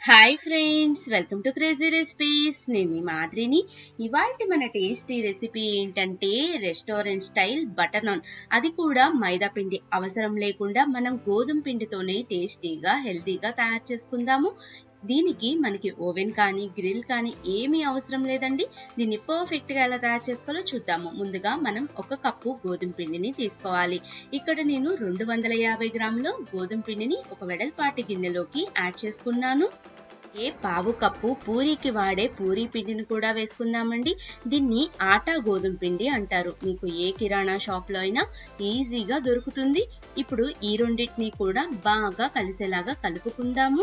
hi friends welcome to crazy recipes నేను మీ మాదిరిని ఇవాళ మన టేస్టీ రెసిపీ ఏంటంటే రెస్టారెంట్ స్టైల్ బటర్ నాన్ అది కూడా మైదా పిండి అవసరం లేకుండా మనం గోధుమ పిండితోనే టేస్టీగా హెల్తీగా తయారు చేసుకుందాము దీనికి మనకి ఓవెన్ కానీ గ్రిల్ కానీ ఏమీ అవసరం లేదండి దీన్ని పర్ఫెక్ట్ గా ఎలా తయారు చేసుకోవాలో చూద్దాము ముందుగా మనం ఒక కప్పు గోధుమ పిండిని తీసుకోవాలి ఇక్కడ నేను రెండు వందల యాభై గ్రాముల గోధుమ పిండిని ఒక వెడల్పాటి గిన్నెలోకి యాడ్ చేసుకున్నాను ఏ పావు కప్పు పూరీకి వాడే పూరీ పిండిని కూడా వేసుకుందామండి దీన్ని ఆటా గోధుమ పిండి అంటారు మీకు ఏ కిరాణా షాప్లో అయినా ఈజీగా దొరుకుతుంది ఇప్పుడు ఈ రెండింటిని కూడా బాగా కలిసేలాగా కలుపుకుందాము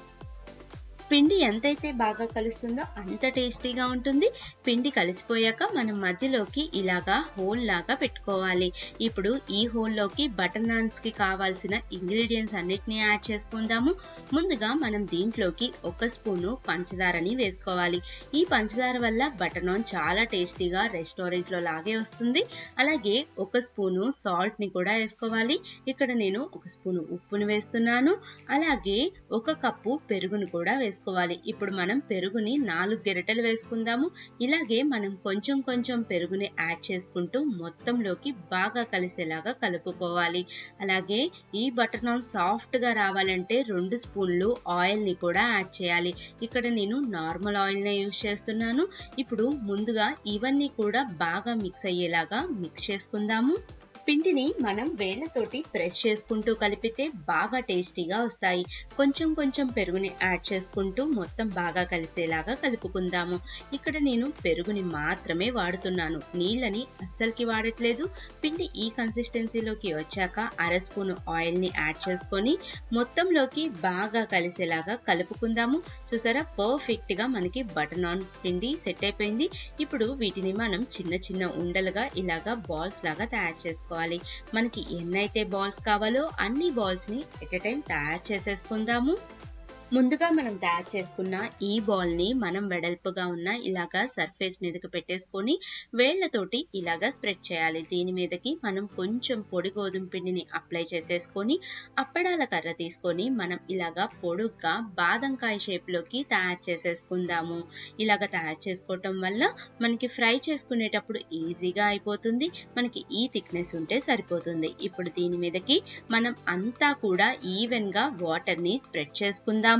పిండి ఎంతైతే బాగా కలుస్తుందో అంత టేస్టీగా ఉంటుంది పిండి కలిసిపోయాక మనం మధ్యలోకి ఇలాగా హోల్ లాగా పెట్టుకోవాలి ఇప్పుడు ఈ హోల్లోకి బటర్ నాన్స్కి కావాల్సిన ఇంగ్రీడియంట్స్ అన్నిటిని యాడ్ చేసుకుందాము ముందుగా మనం దీంట్లోకి ఒక స్పూను పంచదారని వేసుకోవాలి ఈ పంచదార వల్ల బటర్ నాన్ చాలా టేస్టీగా రెస్టారెంట్లో లాగే వస్తుంది అలాగే ఒక స్పూను సాల్ట్ని కూడా వేసుకోవాలి ఇక్కడ నేను ఒక స్పూను ఉప్పును వేస్తున్నాను అలాగే ఒక కప్పు పెరుగును కూడా వేసుకోవాలి వేసుకోవాలి ఇప్పుడు మనం పెరుగుని నాలుగు గెరటలు వేసుకుందాము ఇలాగే మనం కొంచెం కొంచెం పెరుగుని యాడ్ చేసుకుంటూ మొత్తంలోకి బాగా కలిసేలాగా కలుపుకోవాలి అలాగే ఈ బటర్ నాన్ సాఫ్ట్ గా రావాలంటే రెండు స్పూన్లు ఆయిల్ ని కూడా యాడ్ చేయాలి ఇక్కడ నేను నార్మల్ ఆయిల్ నే యూజ్ చేస్తున్నాను ఇప్పుడు ముందుగా ఇవన్నీ కూడా బాగా మిక్స్ అయ్యేలాగా మిక్స్ చేసుకుందాము పిండిని మనం వేళ్లతోటి ప్రెస్ చేసుకుంటూ కలిపితే బాగా టేస్టీగా వస్తాయి కొంచెం కొంచెం పెరుగుని యాడ్ చేసుకుంటూ మొత్తం బాగా కలిసేలాగా కలుపుకుందాము ఇక్కడ నేను పెరుగుని మాత్రమే వాడుతున్నాను నీళ్ళని అస్సలకి వాడట్లేదు పిండి ఈ కన్సిస్టెన్సీలోకి వచ్చాక అర స్పూన్ ఆయిల్ని యాడ్ చేసుకొని మొత్తంలోకి బాగా కలిసేలాగా కలుపుకుందాము చూసారా పర్ఫెక్ట్గా మనకి బటర్ నాన్ పిండి సెట్ అయిపోయింది ఇప్పుడు వీటిని మనం చిన్న చిన్న ఉండలుగా ఇలాగా బాల్స్ లాగా తయారు చేసుకోవాలి చేసుకోవాలి మనకి ఎన్నైతే బాల్స్ కావాలో అన్ని బాల్స్ ని ఎట్ ఎ టైం తయారు చేసేసుకుందాము ముందుగా మనం తయారు చేసుకున్న ఈ బాల్ ని మనం వెడల్పుగా ఉన్న ఇలాగా సర్ఫేస్ మీదకి పెట్టేసుకొని వేళ్లతోటి ఇలాగా స్ప్రెడ్ చేయాలి దీని మీదకి మనం కొంచెం పొడి గోధుమ పిండిని అప్లై చేసేసుకొని అప్పడాల కర్ర తీసుకొని మనం ఇలాగా పొడుగ్గా బాదంకాయ షేప్ లోకి తయారు చేసేసుకుందాము ఇలాగ తయారు చేసుకోవటం వల్ల మనకి ఫ్రై చేసుకునేటప్పుడు ఈజీగా అయిపోతుంది మనకి ఈ థిక్నెస్ ఉంటే సరిపోతుంది ఇప్పుడు దీని మీదకి మనం అంతా కూడా ఈవెన్ గా వాటర్ ని స్ప్రెడ్ చేసుకుందాము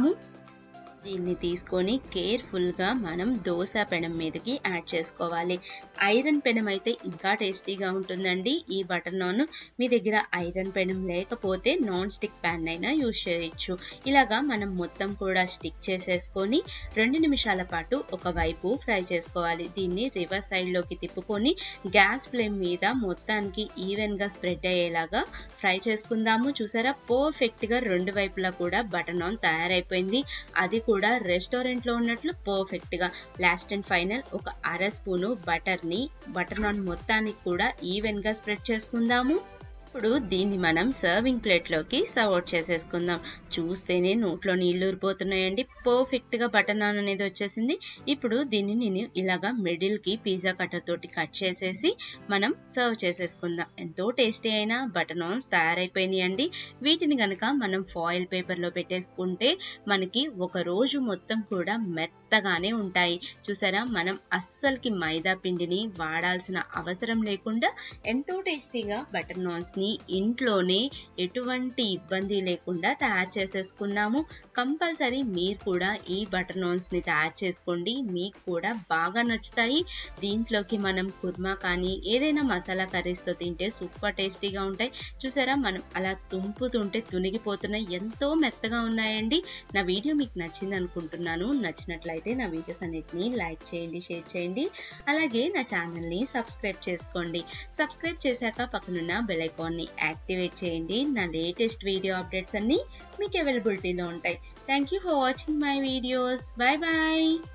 దీన్ని తీసుకొని కేర్ఫుల్గా మనం దోశ పెనం మీదకి యాడ్ చేసుకోవాలి ఐరన్ పెనం అయితే ఇంకా టేస్టీగా ఉంటుందండి ఈ బటర్ నాన్ మీ దగ్గర ఐరన్ పెనం లేకపోతే నాన్ స్టిక్ ప్యాన్ అయినా యూజ్ చేయొచ్చు ఇలాగా మనం మొత్తం కూడా స్టిక్ చేసేసుకొని రెండు నిమిషాల పాటు ఒకవైపు ఫ్రై చేసుకోవాలి దీన్ని రివర్స్ సైడ్లోకి తిప్పుకొని గ్యాస్ ఫ్లేమ్ మీద మొత్తానికి ఈవెన్గా స్ప్రెడ్ అయ్యేలాగా ఫ్రై చేసుకుందాము చూసారా పర్ఫెక్ట్గా రెండు వైపులా కూడా బటర్ నాన్ తయారైపోయింది అది కూడా రెస్టారెంట్ లో ఉన్నట్లు పర్ఫెక్ట్ గా లాస్ట్ అండ్ ఫైనల్ ఒక అర స్పూను బటర్ ని బటర్ నాన్ మొత్తానికి కూడా ఈవెన్ గా స్ప్రెడ్ చేసుకుందాము ఇప్పుడు దీన్ని మనం సర్వింగ్ ప్లేట్లోకి సర్వ్ అవుట్ చేసేసుకుందాం చూస్తేనే నోట్లో నీళ్లు ఊరిపోతున్నాయండి పర్ఫెక్ట్గా బటర్ నాన్ అనేది వచ్చేసింది ఇప్పుడు దీన్ని నేను ఇలాగా మిడిల్కి పిజ్జా కట్టర్ తోటి కట్ చేసేసి మనం సర్వ్ చేసేసుకుందాం ఎంతో టేస్టీ అయిన బటర్ నాన్స్ తయారైపోయినాయి అండి వీటిని కనుక మనం ఫాయిల్ పేపర్లో పెట్టేసుకుంటే మనకి ఒక రోజు మొత్తం కూడా మెత్తగానే ఉంటాయి చూసారా మనం అస్సలకి మైదా పిండిని వాడాల్సిన అవసరం లేకుండా ఎంతో టేస్టీగా బటర్ నాన్స్ ని ఇంట్లోనే ఎటువంటి ఇబ్బంది లేకుండా తయారు చేసేసుకున్నాము కంపల్సరీ మీరు కూడా ఈ బటర్ నాన్స్ ని తయారు చేసుకోండి మీకు కూడా బాగా నచ్చుతాయి దీంట్లోకి మనం కుర్మా కానీ ఏదైనా మసాలా కర్రీస్తో తింటే సూపర్ టేస్టీగా ఉంటాయి చూసారా మనం అలా తుంపుతుంటే తునిగిపోతున్నాయి ఎంతో మెత్తగా ఉన్నాయండి నా వీడియో మీకు నచ్చింది అనుకుంటున్నాను నచ్చినట్లయితే నా వీడియోస్ అన్నిటిని లైక్ చేయండి షేర్ చేయండి అలాగే నా ఛానల్ని సబ్స్క్రైబ్ చేసుకోండి సబ్స్క్రైబ్ చేశాక పక్కనున్న బెల్ ఐకాన్ని యాక్టివేట్ చేయండి నా లేటెస్ట్ వీడియో అప్డేట్స్ అన్నీ మీకు అవైలబిలిటీలో ఉంటాయి thank you for watching my videos bye bye